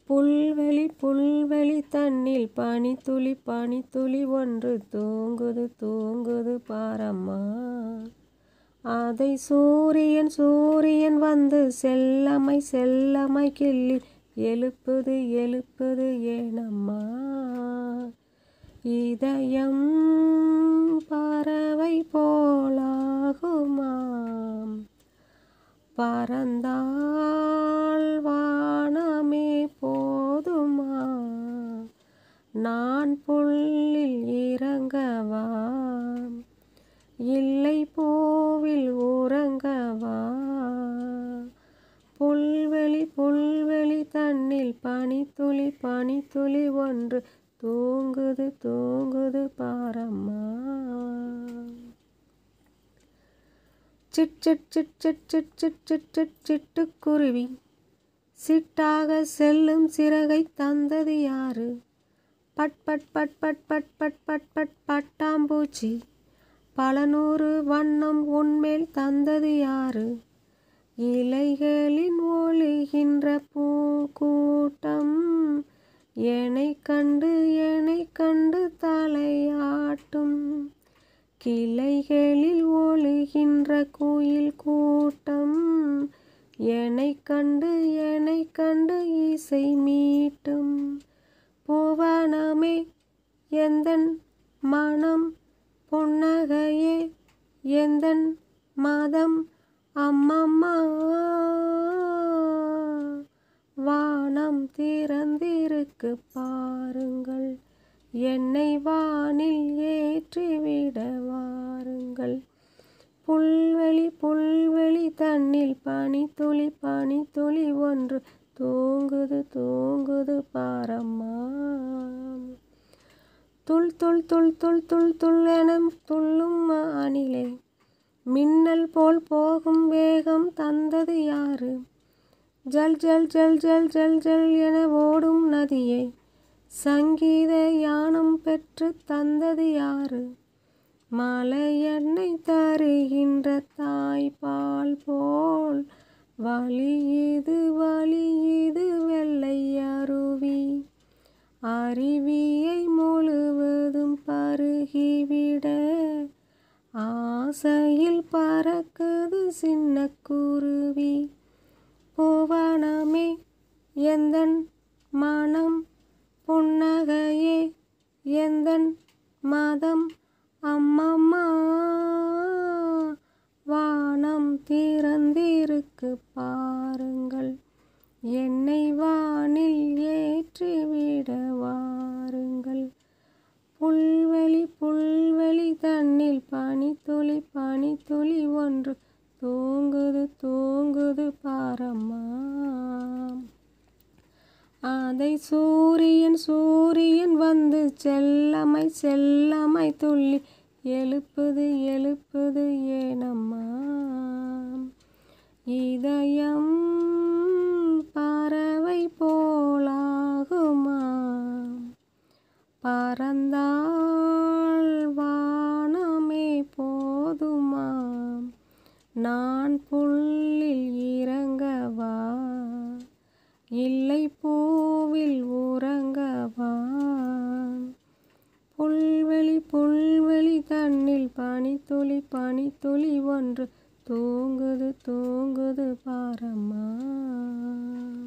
புல்வெளி புல்வெளி தன்னில் பனித்துளி பனித்துளி ஒன்று தூங்குது தூங்குது பாரம்மா அதை சூரியன் சூரியன் வந்து செல்லமை செல்லமை கிள்ளி எழுப்புது எழுப்புது ஏனம்மா இதயம் பறவை போலாகுமாம் பறந்தால் வானமே போதுமா நான் புல்லில் இறங்கவா இல்லை பூவில் உறங்கவா புல்வெளி புல்வெளி தன்னில் பனித்துளி பனித்துளி ஒன்று தூங்குது தூங்குது பாரம்மா சிட் சிட் சிட் சிட் சிட் சிட் சிட் சிட் சிட்டுக்குருவி சிட்டாக செல்லும் சிறகை தந்தது யாரு பட் பட் பட் பட் பட் பட் பட் பட் பட்டாம்பூச்சி பல நூறு வண்ணம் உன்மேல் தந்தது யாரு இலைகளின் ஒளிகின்ற பூக்கூட்டம் என்னை கண்டு என்னை கண்டு தலையாட்டும் கிளைகளில் ஒழுகின்ற குயில் கூட்டம் என்னை கண்டு என்னை கண்டு இசை மீட்டும் புவனமே எந்தன் மனம் புன்னகையே எந்தன் மதம் அம்மம்மா வானம் திறந்திருக்கு பாருங்கள் என்னை வானில் ஏற்றிவிட வாருங்கள் புல்வெளி புல்வெளி தன்னில் பனித்துளி பனித்துளி ஒன்று தூங்குது தூங்குது பாரம்மா துள் துள் துள் துள் துள் துள் என துள்ளும் அணிலே மின்னல் போல் போகும் வேகம் தந்தது யாரு ஜல் ஜல் ஜல் ஜல் ஜல் ஜல் என ஓடும் நதியை சங்கீத யானம் பெற்று தந்தது யாரு மலை எண்ணெய் தருகின்ற தாய்ப்பால் போல் வலி இது வலி இது வெள்ளை அருவி அருவியை முழுவதும் பருகிவிட ஆசையில் பறக்குது சின்ன குருவி புவனமே எந்தன் மனம் புன்னகையே எந்தன் மதம் அம்மம்மா வானம் திறந்திருக்கு பாருங்கள் என்னை வானில் ஏற்றிவிட வாருங்கள் புல்வெளி புல்வெளி தன்னில் பனித்துளி பனித்துளி ஒன்று தூங்குது தூங்குது பாரம்மா அதை சூரியன் சூரியன் வந்து செல்லமை செல்லமை துள்ளி எழுப்புது எழுப்புது ஏனம்மா இதயம் பறவை போலாகுமா பறந்தால் வானமே போதுமா நான் புல்லில் இறங்கவா இல்லை பூவில் உறங்கவா புல்வெளி புல்வெளி தன்னில் பனித்துளி பனித்துளி ஒன்று தூங்குது தூங்குது பாரம்மா